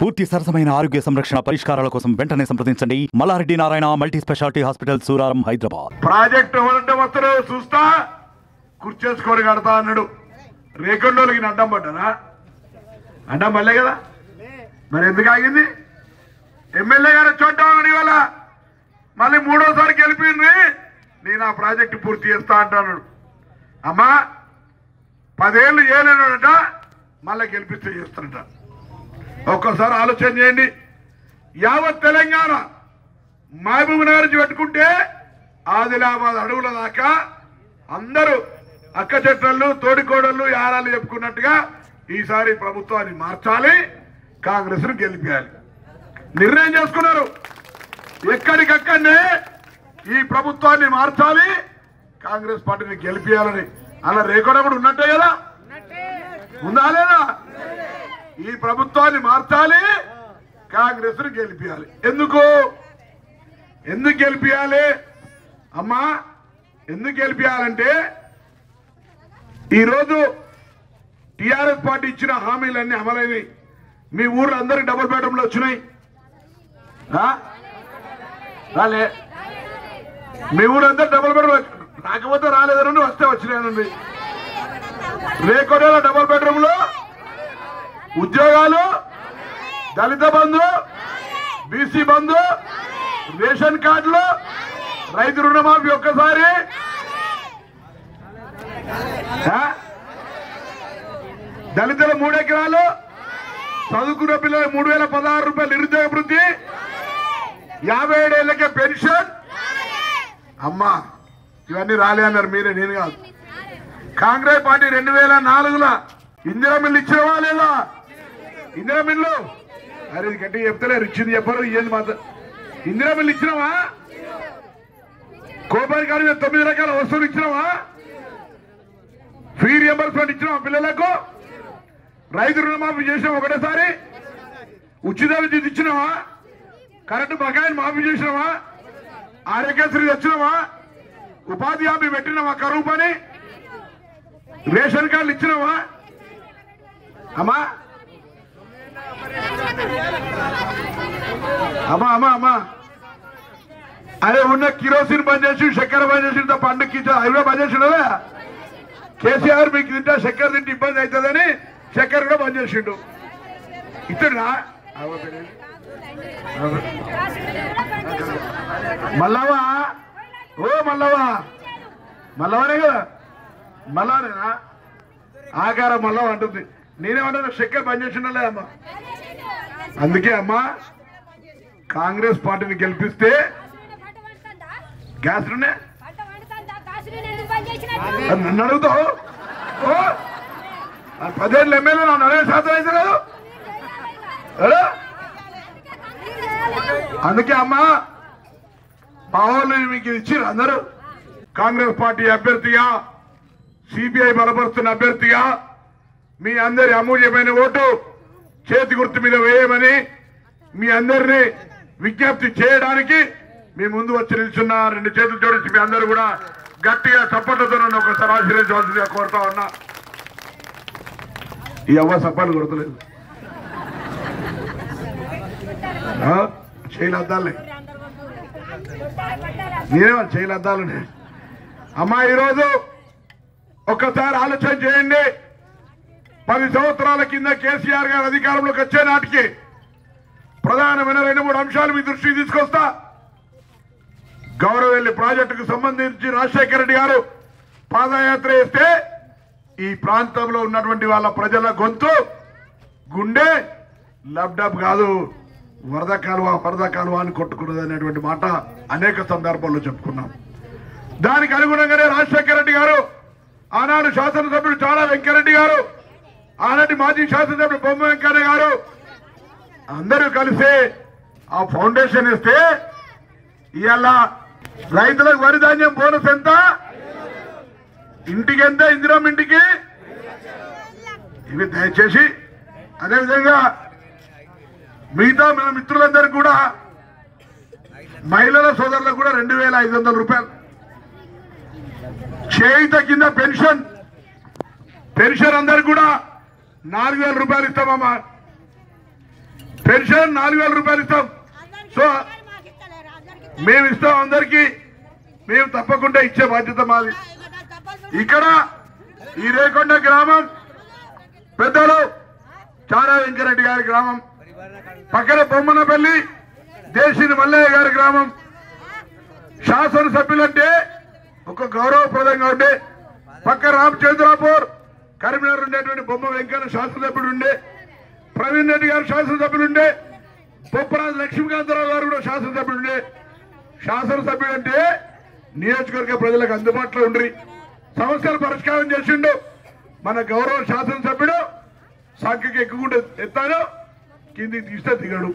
పూర్తి సరసమైన ఆరోగ్య సంరక్షణ పరిష్కారాల కోసం వెంటనే సంప్రదించండి Mallareddy Narayana multi speciality hospital Suraram Hyderabad project ఎవరంటే వస్తారు చూస్తా కుర్చేసుకొని కడతా అన్నాడు రేకొండోళ్ళకి ఈయన అడ్డం పడ్డానా అడ్డం పడలే కదా మరి ఎందుకు ఆగింది ఎమ్మెల్యే గారు చూడ్డామని ఇవాళ మళ్ళీ మూడోసారి గెలిపింది నేను ఆ ప్రాజెక్టు పూర్తి చేస్తా అంటున్నాడు అమ్మా పదేళ్ళు చేయలేనట మళ్ళీ గెలిపిస్తే చేస్తానట ఒక్కసారి ఆలోచన చేయండి యావత్ తెలంగాణ మహబూబ్ నగర్ నుంచి పెట్టుకుంటే ఆదిలాబాద్ అడవుల దాకా అందరూ అక్క చెట్లను తోడికోడళ్ళు యారాలు చెప్పుకున్నట్టుగా ఈసారి ప్రభుత్వాన్ని మార్చాలి కాంగ్రెస్ ను గెలిపించాలి నిర్ణయం చేసుకున్నారు ఎక్కడికక్కడనే ఈ ప్రభుత్వాన్ని మార్చాలి కాంగ్రెస్ పార్టీని గెలిపించాలని అలా రేకొడ కూడా ఉన్నట్టే కదా ఉందా లేదా ఈ ప్రభుత్వాన్ని మార్చాలి కాంగ్రెస్ ను గెలిపించాలి ఎందుకు ఎందుకు గెలిపించాలి అమ్మా ఎందుకు గెలిపించాలంటే ఈరోజు టిఆర్ఎస్ పార్టీ ఇచ్చిన హామీలన్నీ అమలైనవి మీ ఊర్లో అందరికి డబుల్ బెడ్రూమ్లు వచ్చినాయి ఆ? రాలే మీ ఊరంతా డబుల్ బెడ్రూమ్ వచ్చి- రాకపోతే రాలేదనండి వస్తే వచ్చినాయనండి రేకొడేల డబుల్ బెడ్రూమ్లు ఉద్యోగాలు దళిత బంధు బీసీ బంధు రేషన్ కార్డులు రైతు రుణమాఫీ ఒక్కసారి ఆ? దళితుల మూడు ఎకరాలు చదువుకున్న పిల్లలు మూడు వేల పదహారు రూపాయలు నిరుద్యోగ వృద్ధి యాభై ఏడేళ్ళకే పెన్షన్ అమ్మా ఇవన్నీ రాలే అన్నారు మీరే నేను కాదు కాంగ్రెస్ పార్టీ రెండు వేల నాలుగులో ఇందిరా మిల్లు ఇచ్చినవా లేదా ఇందిరా మిల్లు అరే ఇది గట్టిగా చెప్తలేరు ఇచ్చింది చెప్పరు ఏంది మాత్రం ఇందిరా మిల్లు ఇచ్చినావా కోపారి కాడి మీద తొమ్మిది రకాల వస్తువులు ఇచ్చినావా ఫీ రియంబర్స్మెంట్ ఇచ్చినావా పిల్లలకు రైతు రుణమాఫీ చేసినావా ఒకటేసారి ఉచిత విద్యుత్ ఇచ్చినావా కరెంటు బకాయిని మాఫీ చేసినావా ఆరోగ్యశ్రీ తెచ్చినావా ఉపాధి హామీ పెట్టినావా కరువు పని రేషన్ కార్డులు ఇచ్చినావా అమ్మా అమ్మా అమ్మా అమ్మా అరే ఉన్న కిరోసిన్ బంద్ చేసి చక్కెర బంద్ చేసి తప్ప పండుగకి హైవే బంద్ చేసిండు కేసీఆర్ మీకు తింటా చక్కెర తింటే ఇబ్బంది అవుతుందని చక్కెర కూడా బంద్ చేసిండు ఇతడునా మల్లవా ఓ మల్లవా మల్లవనే కదా మల్లవనేనా ఆకారం మల్లవ అంటుంది నేనేమంటాను చక్కెర బంద్ చేసిండలే అమ్మా అందుకే అమ్మా కాంగ్రెస్ పార్టీని గెలిపిస్తే గ్యాస్ ఉన్నాయి అది నన్ను అడుగుతావు ఓ ఆ పదేళ్ళు ఎమ్మెల్యే నన్ను అడిగే శాతం అయితే లేదు ఏడా? అందుకే అమ్మా మా వాళ్ళు మీకు ఇచ్చిర్రు అందరూ కాంగ్రెస్ పార్టీ అభ్యర్థిగా సిబిఐ బలపరుస్తున్న అభ్యర్థిగా మీ అందరి అమూల్యమైన ఓటు చేతి గుర్తు మీద వేయమని మీ అందరినీ విజ్ఞప్తి చేయడానికి మీ ముందు వచ్చి నిల్చున్న రెండు చేతులు జోడించి మీ అందరూ కూడా గట్టిగా చప్పట్లతో నన్ను ఒకసారి ఆశీర్వదించవలసిందిగా కోరుతా ఉన్నా ఈ అవ్వ సప్పాలు కొడతలేదు ఆ? చేయలు అద్దాలే నేనే చేయలు అద్దాలు అమ్మా ఈరోజు ఒక్కసారి ఆలోచన చేయండి పది సంవత్సరాల కింద కేసీఆర్ గారు అధికారంలోకి వచ్చే నాటికి ప్రధానమైన రెండు మూడు అంశాలు మీ దృష్టికి తీసుకొస్తా గౌరవెల్లి ప్రాజెక్టుకు సంబంధించి రాజశేఖర రెడ్డి గారు పాదయాత్ర చేస్తే ఈ ప్రాంతంలో ఉన్నటువంటి వాళ్ళ ప్రజల గొంతు గుండె లబ్డబ్ కాదు వరద కాలువ వరద కాలువ అని కొట్టుకున్నది అనేటువంటి మాట అనేక సందర్భాల్లో చెప్పుకున్నాం దానికి అనుగుణంగానే రాజశేఖర రెడ్డి గారు ఆనాడు శాసనసభ్యుడు చాలా వెంకరెడ్డి గారు ఆనాటి మాజీ శాసనసభ్యుడు బొమ్మ వెంకయ్య గారు అందరూ కలిసి ఆ ఫౌండేషన్ ఇస్తే ఇవాళ రైతులకు వరి ధాన్యం బోనస్ ఎంత ఇంటికి ఎంత ఇందిరం ఇంటికి ఇవి దయచేసి అదేవిధంగా మిగతా మన మిత్రులందరికీ కూడా మహిళల సోదరులకు కూడా రెండు వేల ఐదు వందల రూపాయలు చేయిత కింద పెన్షన్ పెన్షన్ అందరికి కూడా నాలుగు వేల రూపాయలు ఇస్తామమ్మా పెన్షన్ నాలుగు వేల రూపాయలు ఇస్తాం సో మేము ఇస్తాం అందరికి మేము తప్పకుండా ఇచ్చే బాధ్యత మాది ఇక్కడ ఈ రేకొండ గ్రామం పెద్దలు చారా వెంకరెడ్డి గారి గ్రామం పక్కన బొమ్మనపల్లి దేశిని మల్లయ్య గారి గ్రామం శాసనసభ్యులంటే ఒక గౌరవప్రదంగా ఉండే పక్క రామచంద్రాపూర్ కరీంనగర్ ఉండేటువంటి బొమ్మ వెంకన్న శాసనసభ్యుడు ఉండే ప్రవీణ్ రెడ్డి గారు శాసనసభ్యుడు ఉండే బొప్పరాజు లక్ష్మీకాంతరావు గారు కూడా శాసనసభ్యుడు ఉండే శాసనసభ్యుడు అంటే నియోజకవర్గ ప్రజలకు అందుబాటులో ఉండ్రి సమస్యలు పరిష్కారం చేసిండు మన గౌరవ శాసనసభ్యుడు సంఖ్యకి ఎక్కుకుంటే ఎత్తాడు కిందికి తీస్తే దిగడు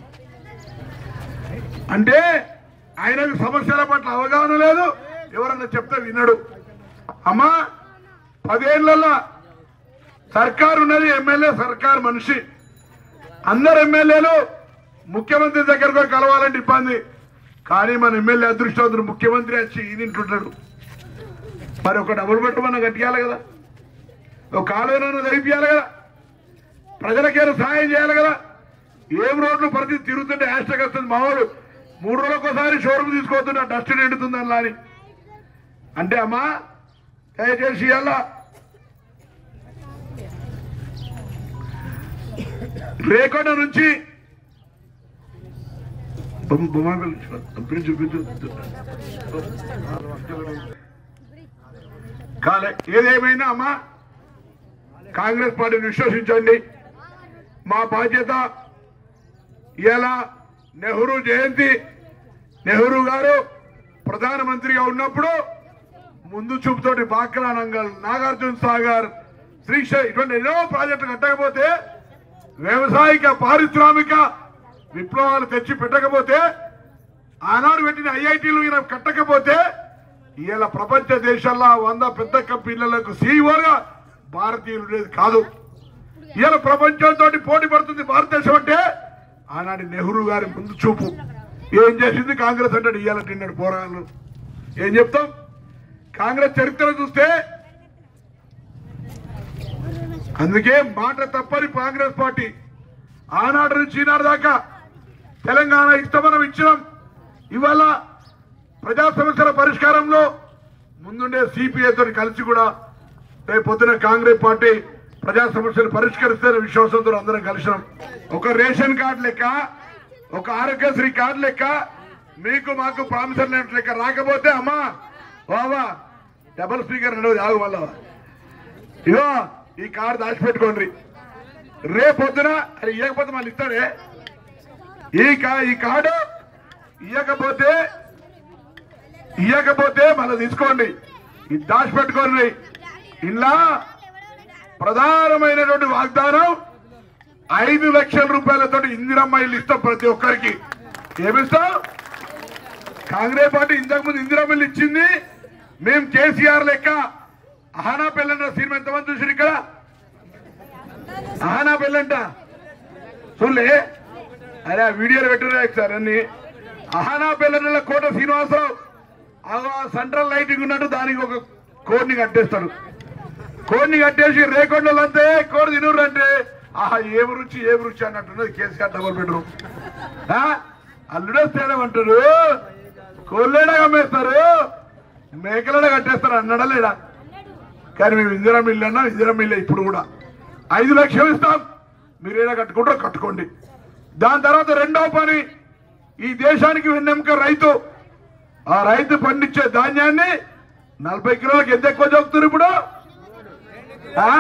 అంటే ఆయనకు సమస్యల పట్ల అవగాహన లేదు ఎవరన్నా చెప్తే వినడు అమ్మా పదేళ్లలో సర్కారు ఉన్నది ఎమ్మెల్యే సర్కారు మనిషి అందరు ఎమ్మెల్యేలు ముఖ్యమంత్రి దగ్గరకు పోయి కలవాలంటే ఇబ్బంది కానీ మన ఎమ్మెల్యే అదృష్టవంతుడు ముఖ్యమంత్రి వచ్చి ఈనింటుంటాడు మరి ఒక డబుల్ బెడ్రూమ్ కట్టియాలి కదా ఒక కాలువనైనా జరిపియాలి కదా ప్రజలకేదో సహాయం చేయాలి కదా ఏం రోడ్లు పరిస్థితి తిరుగుతుంటే హ్యాష్టాగ్ వస్తుంది మావాడు మూడు రోజులకు ఒకసారి షోరూమ్ తీసుకోవద్దు డస్ట్ నిండుతుంది అలా అని అంటే అమ్మా దయచేసి ఇలా రేకొండ నుంచి బొమ్మ- బొమ్మలు చూపించు, చూపించు. కాలే ఏదేమైనా అమ్మా కాంగ్రెస్ పార్టీని విశ్వసించండి మా బాధ్యత ఇలా నెహ్రూ జయంతి నెహ్రూ గారు ప్రధానమంత్రిగా ఉన్నప్పుడు ముందు చూపుతోటి బాక్రా నంగల్ నాగార్జున సాగర్ శ్రీశ ఇటువంటి ఎన్నో ప్రాజెక్టులు కట్టకపోతే వ్యవసాయిక పారిశ్రామిక విప్లవాలు తెచ్చి పెట్టకపోతే ఆనాడు పెట్టిన ఐఐటీలు ఈయన కట్టకపోతే ఇలా ప్రపంచ దేశాల్లో వంద పెద్ద కంపెనీలకు సీఈఓగా భారతీయులు ఉండేది కాదు ఇలా ప్రపంచంతో పోటీ పడుతుంది భారతదేశం అంటే ఆనాడు నెహ్రూ గారి ముందు చూపు ఏం చేసింది కాంగ్రెస్ అంటే ఇవాళ నిన్నటి పోరాళ్ళు ఏం చెప్తాం కాంగ్రెస్ చరిత్ర చూస్తే అందుకే మాట తప్పని కాంగ్రెస్ పార్టీ ఆనాడు నుంచి ఈనాడు దాకా తెలంగాణ ఇష్టమనం ఇచ్చినాం ఇవాళ ప్రజా సమస్యల పరిష్కారంలో ముందుండే సిపిఐ తోటి కలిసి కూడా రేపు పొద్దున కాంగ్రెస్ పార్టీ ప్రజా సమస్యలు పరిష్కరిస్తే విశ్వాసంతో అందరం కలిసినాం ఒక రేషన్ కార్డు లెక్క ఒక ఆరోగ్యశ్రీ కార్డు లెక్క మీకు మాకు ప్రామిసర్ లెక్క రాకపోతే అమ్మా బాబా డబల్ స్పీకర్ రెండవది ఆగు మళ్ళా ఇగో ఈ కార్డు దాచిపెట్టుకోండి రేపు పొద్దున అది ఇవ్వకపోతే మళ్ళీ ఇస్తాడే ఈ కా ఈ కార్డు ఇవ్వకపోతే ఇవ్వకపోతే మళ్ళీ తీసుకోండి ఇది దాచిపెట్టుకోండి ఇలా ప్రధానమైనటువంటి వాగ్దానం ఐదు లక్షల రూపాయలతో ఇందిరమ్మ ఇల్లు ఇస్తాం ప్రతి ఒక్కరికి ఏమిస్తాం కాంగ్రెస్ పార్టీ ఇంతకు ముందు ఇందిరమ్మ ఇల్లు ఇచ్చింది మేము కేసీఆర్ లెక్క అహానా పెళ్ళంట సినిమా ఎంతమంది చూసారు ఇక్కడ అహానా పెళ్ళంట చూడలే అరే ఆ వీడియోలు పెట్టినా సార్ అన్ని అహానా పెళ్ళ కోట శ్రీనివాసరావు ఆ సెంట్రల్ లైటింగ్ ఉన్నట్టు దానికి ఒక కోడ్ని కట్టేస్తాడు కోడిని కట్టేసి రేకొండలు అంతే కోడి తినరు అంటే ఆహా ఏం రుచి ఏం రుచి అన్నట్టున్నది కేసీఆర్ డబుల్ బెడ్రూమ్ ఆ? అల్లుడేస్తేనే అంటారు కోళ్ళేడా అమ్మేస్తారు మేకలేడా కట్టేస్తారు అన్నడా లేడా కానీ మేము ఇందిరా మిల్లు అన్నాం ఇందిరా మిల్లు ఇప్పుడు కూడా ఐదు లక్షలు ఇస్తాం మీరు ఏడా కట్టుకుంటారో కట్టుకోండి దాని తర్వాత రెండవ పని ఈ దేశానికి వెన్నెముక రైతు ఆ రైతు పండించే ధాన్యాన్ని నలభై కిలోలకు ఎంత ఎక్కువ చదువుతున్నారు ఇప్పుడు ఆ?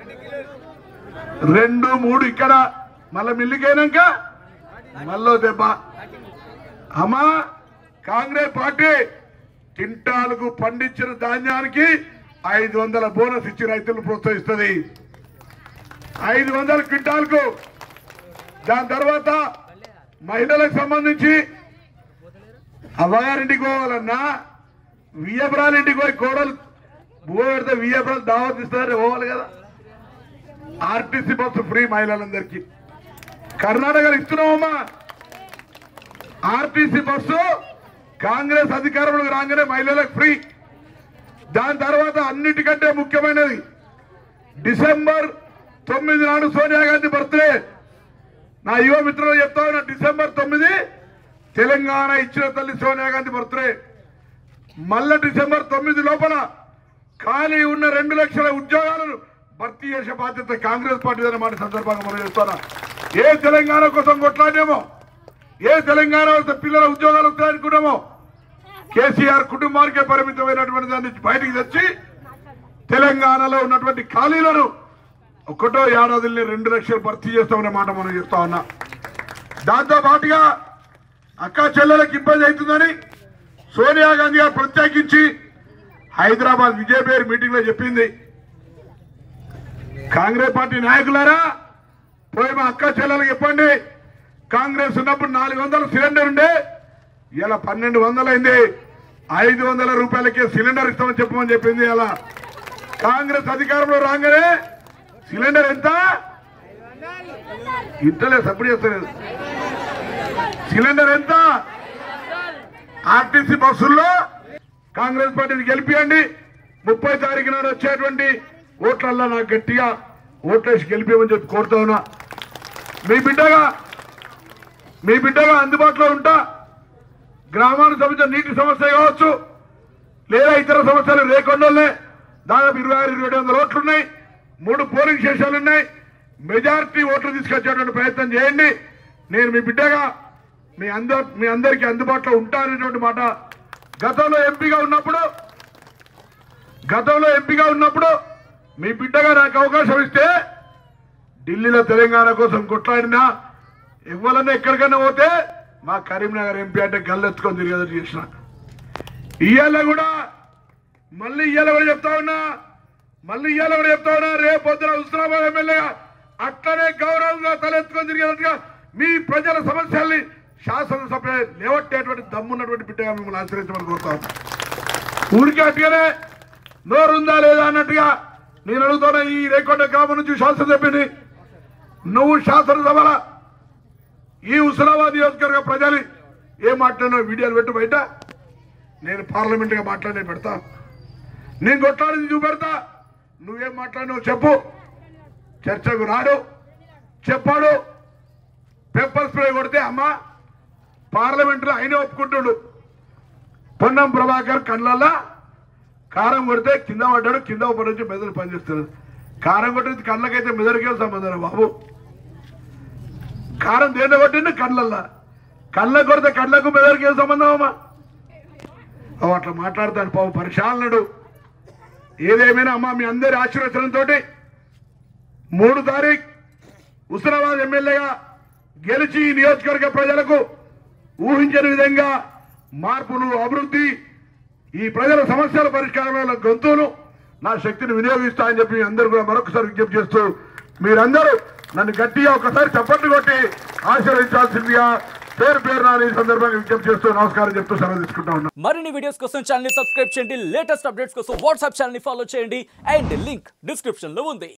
రెండు మూడు ఇక్కడ మళ్ళా మిల్లికైనాక మళ్ళీ దెబ్బ అమ్మా కాంగ్రెస్ పార్టీ కింటాలకు పండించిన ధాన్యానికి ఐదు వందల బోనస్ ఇచ్చి రైతులను ప్రోత్సహిస్తుంది ఐదు వందల క్వింటాల్కు దాని తర్వాత మహిళలకు సంబంధించి అవ్వగారింటికి పోవాలన్నా వియ్యపురాలింటికి పోయి కోడలు బువ్వ పెడితే వియ్యపురాలు దావత్ ఇస్తారని పోవాలి కదా ఆర్టీసీ బస్సు ఫ్రీ మహిళలందరికీ కర్ణాటకలో ఇస్తున్నామమ్మా ఆర్టీసీ బస్సు కాంగ్రెస్ అధికారంలోకి రాగానే మహిళలకు ఫ్రీ దాని తర్వాత అన్నిటికంటే ముఖ్యమైనది డిసెంబర్ తొమ్మిది నాడు సోనియా గాంధీ బర్త్డే నా యువ మిత్రులు చెప్తా ఉన్నా డిసెంబర్ తొమ్మిది తెలంగాణ ఇచ్చిన తల్లి సోనియా గాంధీ బర్త్డే మళ్ళా డిసెంబర్ తొమ్మిది లోపల ఖాళీ ఉన్న రెండు లక్షల ఉద్యోగాలను భర్తీ చేసే బాధ్యత కాంగ్రెస్ పార్టీ అన్నమాట సందర్భంగా మనం చెప్తారా ఏ తెలంగాణ కోసం కొట్లాడేమో ఏ తెలంగాణ వస్తే పిల్లల ఉద్యోగాలు వస్తాయనుకున్నామో కేసీఆర్ కుటుంబానికే పరిమితమైనటువంటి దాన్ని బయటికి తెచ్చి తెలంగాణలో ఉన్నటువంటి ఖాళీలను ఒకటో ఏడాదిని రెండు లక్షలు భర్తీ చేస్తామనే మాట మనం చెప్తా ఉన్నా దాంతో పాటుగా అక్క చెల్లెలకు ఇబ్బంది అవుతుందని సోనియా గాంధీ గారు ప్రత్యేకించి హైదరాబాద్ విజయపేర్ మీటింగ్ లో చెప్పింది కాంగ్రెస్ పార్టీ నాయకులారా పోయి మా అక్క చెల్లెలకు చెప్పండి కాంగ్రెస్ ఉన్నప్పుడు నాలుగు వందల సిలిండర్ ఉండే ఇలా పన్నెండు వందలైంది ఐదు వందల రూపాయలకే సిలిండర్ ఇస్తామని చెప్పమని చెప్పింది ఇలా కాంగ్రెస్ అధికారంలో రాగానే సిలిండర్ ఎంత ఇంతలే సపోర్ట్ చేస్తలేదు సిలిండర్ ఎంత ఆర్టీసీ బస్సుల్లో కాంగ్రెస్ పార్టీని గెలిపియండి ముప్పై తారీఖు నాడు వచ్చేటువంటి ఓట్లల్లో నాకు గట్టిగా ఓట్లేసి గెలిపించమని చెప్పి కోరుతా ఉన్నా మీ బిడ్డగా మీ బిడ్డగా అందుబాటులో ఉంటా గ్రామానికి సంబంధించిన నీటి సమస్య కావచ్చు లేదా ఇతర సమస్యలు రేకొండలే దాదాపు ఇరవై ఆరు ఇరవై వందల ఓట్లు ఉన్నాయి మూడు పోలింగ్ స్టేషన్లు ఉన్నాయి మెజారిటీ ఓట్లు తీసుకొచ్చేటువంటి ప్రయత్నం చేయండి నేను మీ బిడ్డగా మీ అందరు మీ అందరికీ అందుబాటులో ఉంటాననేటువంటి మాట గతంలో ఎంపీగా ఉన్నప్పుడు గతంలో ఎంపీగా ఉన్నప్పుడు మీ బిడ్డగా నాకు అవకాశం ఇస్తే ఢిల్లీలో తెలంగాణ కోసం కొట్లాడినా ఇవ్వాలన్నా ఎక్కడికైనా పోతే మా కరీంనగర్ ఎంపీ అంటే గల్లెత్తుకొని తిరిగేది చేసిన ఇవాళ కూడా మళ్ళీ ఇవాళ కూడా చెప్తా ఉన్నా మళ్ళీ ఇవాళ కూడా చెప్తా ఉన్నా రేపు పొద్దున హుస్నాబాద్ ఎమ్మెల్యేగా అట్లనే గౌరవంగా తలెత్తుకొని తిరిగేటట్టుగా మీ ప్రజల సమస్యల్ని శాసనసభ లేవట్టేటువంటి దమ్మున్నటువంటి బిడ్డగా మిమ్మల్ని ఆశ్రయించమని కోరుతా ఉన్నా. ఊరికే అట్టుగానే నోరుందా లేదా అన్నట్టుగా నేను అడుగుతున్న ఈ రేకొండ గ్రామం నుంచి శాసనసభ్యుని నువ్వు శాసనసభల ఈ హుస్నాబాద్ నియోజకవర్గ ప్రజలు ఏం మాట్లాడినా వీడియోలు పెట్టు బయట నేను పార్లమెంట్గా మాట్లాడే పెడతా నేను కొట్లాడింది చూపెడతా నువ్వేం మాట్లాడినావు చెప్పు చర్చకు రాడు చెప్పాడు పెప్పర్ స్ప్రే కొడితే అమ్మ పార్లమెంట్లో ఆయన ఒప్పుకుంటుడు పొన్నం ప్రభాకర్ కళ్ళల్లా కారం కొడితే కింద పడ్డాడు కింద పడి నుంచి మెదడు పనిచేస్తున్నాడు కారం కొట్టింది కళ్ళకైతే మెదడుకే సంబంధం బాబు కారం దేని కొట్టింది కళ్ళల్లా కళ్ళ కొడితే కళ్ళకు మెదడుకే సంబంధం అమ్మా అవి అట్లా మాట్లాడతాను పాపం పరిశాలనుడు ఏదేమైనా అమ్మా మీ అందరి ఆశీర్వచనంతో మూడు తారీఖు హుస్నాబాద్ ఎమ్మెల్యేగా గెలిచి ఈ నియోజకవర్గ ప్రజలకు ఊహించని విధంగా మార్పులు అభివృద్ధి ఈ ప్రజల సమస్యల పరిష్కారంలో గొంతును నా శక్తిని వినియోగిస్తా అని చెప్పి అందరూ కూడా మరొకసారి విజ్ఞప్తి చేస్తూ మీరందరూ నన్ను గట్టిగా ఒకసారి చప్పట్లు కొట్టి ఆశీర్వదించాల్సిందిగా పేరు పేరు నా ఈ సందర్భంగా విజ్ఞప్తి చేస్తూ నమస్కారం చెప్తూ సెలవు తీసుకుంటా ఉన్నాను మరిన్ని వీడియోస్ కోసం ఛానల్ సబ్స్క్రైబ్ చేయండి లేటెస్ట్ అప్డేట్స్ కోసం వాట్సాప్ ఛానల్ ఫాలో చేయండి అండ్ లింక్ డిస్క్రిప్షన్ లో ఉంది